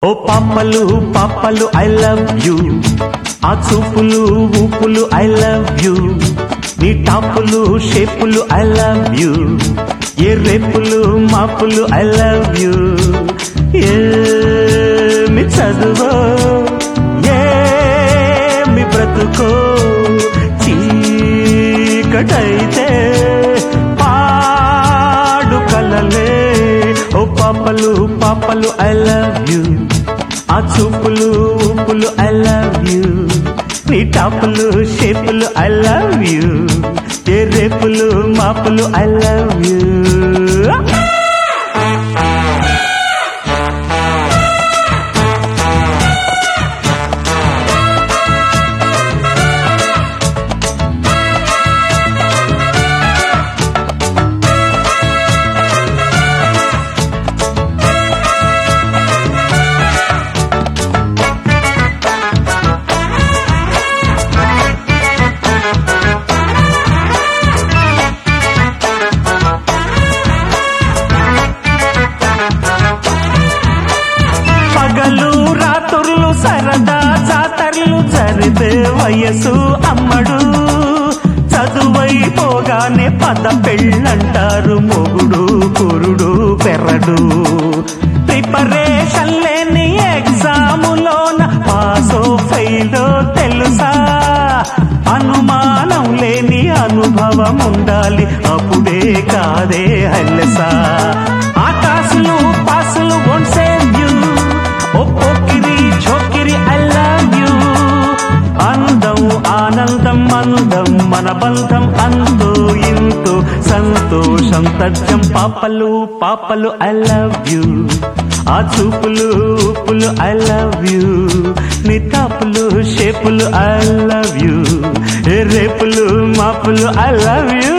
ఓ పాపలు పాపలు I love you ఆ చూపులు ఊపులు ఐ లవ్ యూ నీ టాపులు షేపులు ఐ లవ్ యూ ఏ రేపులు మాపులు ఐ లవ్ యూ ఏమి చదువో ఏమి బ్రతుకో చీకటైతే పాడు కలలే ఓ పాపలు పాపలు ఐ లవ్ యూ ఆ చూపులు ఊపులు ఐ లవ్ యూ నీ టాపులు షేపులు ఐ లవ్ యూ ఏ రేపులు మాపులు ఐ లవ్ యూ పగలు రాత్రులు సరదా జాతరలు జరిపే వయసు అమ్మడు చదువైపోగానే పద పెళ్ళంటారు మొగుడు కురుడు పెరడు ప్రిపరేషన్ లేని ఎగ్జాములోన పాసో ఫెయిలో తెలుసా అనుమానం లేని అనుభవం ఉండాలి అప్పుడే కాదే హల్లసా ఆకాశలు పాసులు won't save you ఓ పోకిరి చోకిరి ఐ లవ్ యూ అందం ఆనందం అందం మన బంధం అంతో ఇంతో సంతోషం తథ్యం పాపలు పాపలు ఐ లవ్ యూ ఆ చూపులు ఊపులు ఐ లవ్ యూ నీ తాపులు షేపులు ఐ లవ్ యూ ఏ రేపులు మాపులు ఐ లవ్ యూ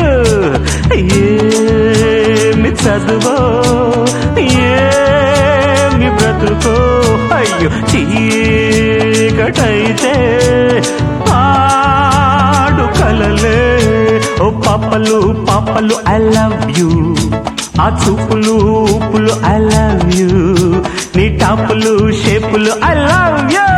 ఏమి చదువో ఏమి బ్రతుకో అయ్యో చీకటైతే పాడు కలలే ఓ పాపలు పాపలు ఐ లవ్ యూ ఆ చూపులు ఊపులు ఐ లవ్ యూ నీ టాపులు షేపులు ఐ లవ్ యూ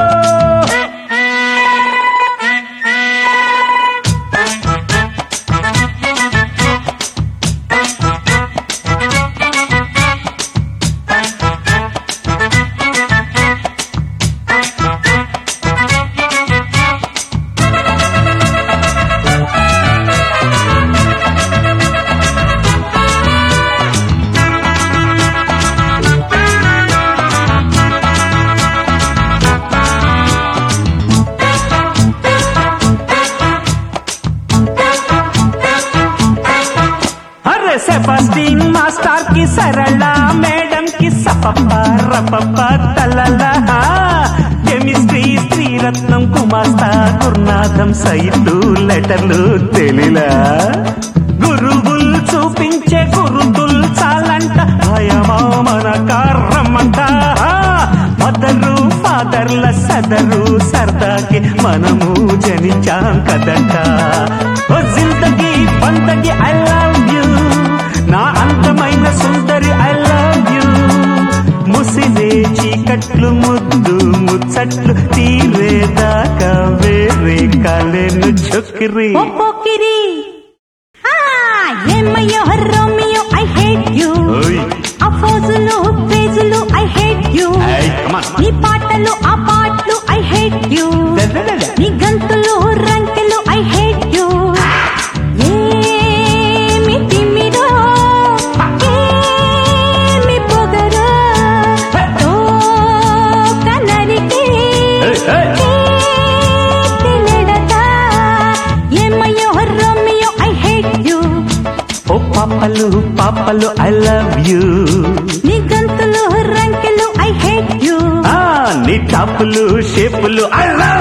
అరే సెబాస్టిన్ మాస్టర్ కి సరళ మేడం కి సపప్ప రపప్ప తలల కెమిస్ట్రీ శ్రీరత్నం కుమాస్తా గురునాథం సైటు లెటర్లు తెలిలా గురువులు చూపించే గురుతులు చాలంట భయమా మన కారమంట మదరు ఫాదర్ల సదరు సరదాకి మనము జనించాం కదంట ఓ జిందగీ పందగి ఐ లవ్ యూ నా అందమైన సుందరి ఐ లవ్ యూ ముసిరే చీకట్లు ముద్దు ముచ్చట్లు తీరేదాకా వేరే కాలేను చొక్కిరి ఓ పోకిరి ఆ, ఏమయ్యో రోమియో ఐ హేట్ యు ఓయ్ ఆ ఫోజులు ఫేజులు ఐ హేట్ యు ఏయ్, come on. నీ పాటలు ఆ పాటలు ఐ హేట్ యు నీ గంతులు రంకెలు ఐ హేట్ యు ఏమి తిమ్మిడో ఏమి పొగరో తోక నరికి ఏయ్, ఏయ్. తెలియడతా ఏమయ్యో రోమియో ఐ హేట్ యు ఓ పాపలు పాపలు ఐ లవ్ యూ నీ గంతులు రంకెలు ఐ హేట్ యు ఆ నీ టాపులు షేపులు ఐ లవ్